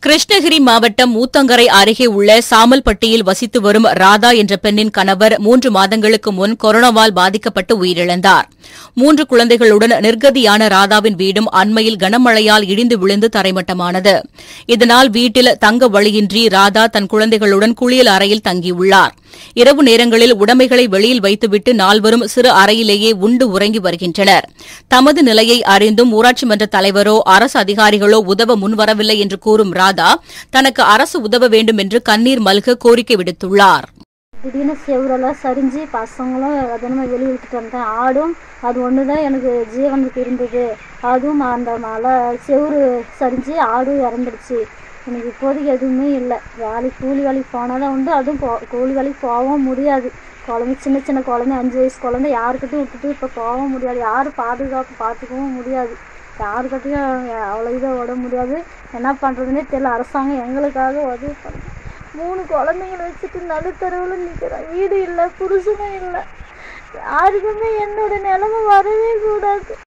கிருஷ்ணகிரி மாவட்டம் ஊத்தங்கரை அருகே உள்ள சாமல்பட்டியில் வசித்து வரும் ராதா என்ற பெண்ணின் கணவர் மூன்று மாதங்களுக்கு முன் கொரோனாவால் பாதிக்கப்பட்டு உயிரிழந்தார் மூன்று குழந்தைகளுடன் நிர்கதியான ராதாவின் வீடும் அண்மையில் கனமழையால் இடிந்து விழுந்து தரைமட்டமானது இதனால் வீட்டில் தங்க வழியின்றி ராதா தன் குழந்தைகளுடன் குளியல் அறையில் தங்கியுள்ளார் இரவு நேரங்களில் உடைமைகளை வெளியில் வைத்துவிட்டு நால்வரும் சிறு அறையிலேயே உண்டு உறங்கி வருகின்றனர் தமது நிலையை அறிந்தும் ஊராட்சி மன்ற தலைவரோ அரசு அதிகாரிகளோ உதவ முன்வரவில்லை என்று கூறும் ராதா தனக்கு அரசு உதவ வேண்டும் என்று கண்ணீர் மல்க கோரிக்கை விடுத்துள்ளார் திடீர்னு செவுரெல்லாம் சரிஞ்சு பசங்களும் அதனமே வெளியே விட்டுட்டு வந்தேன் ஆடும் அது ஒன்று தான் எனக்கு ஜீவனுக்கு இருந்தது அதுவும் அந்த மழை செவுரு சரிஞ்சு ஆடும் இறந்துடுச்சு எனக்கு இப்போதைக்கு எதுவுமே இல்லை வேலைக்கு கூலி வேலைக்கு போனால் தான் உண்டு அதுவும் போ கூலி வேலைக்கு போகவும் முடியாது குழந்தை சின்ன சின்ன குழந்தை அஞ்சு வயசு குழந்தை யாருக்கிட்டையும் விட்டுட்டு இப்போ போகவும் முடியாது யாரும் பாதுகாப்பு பார்த்துக்கவும் முடியாது யாருக்கிட்டையும் அவ்வளோ இதை விட முடியாது என்ன பண்ணுறதுனே தெரியல அரசாங்கம் எங்களுக்காக உதவி பண்ணு மூணு குழந்தைங்கள வச்சுட்டு நடுத்தரவில் நிற்கிறேன் வீடு இல்லை புருஷனும் இல்லை யாருக்குமே என்னோட நிலைமை வரவே கூடாது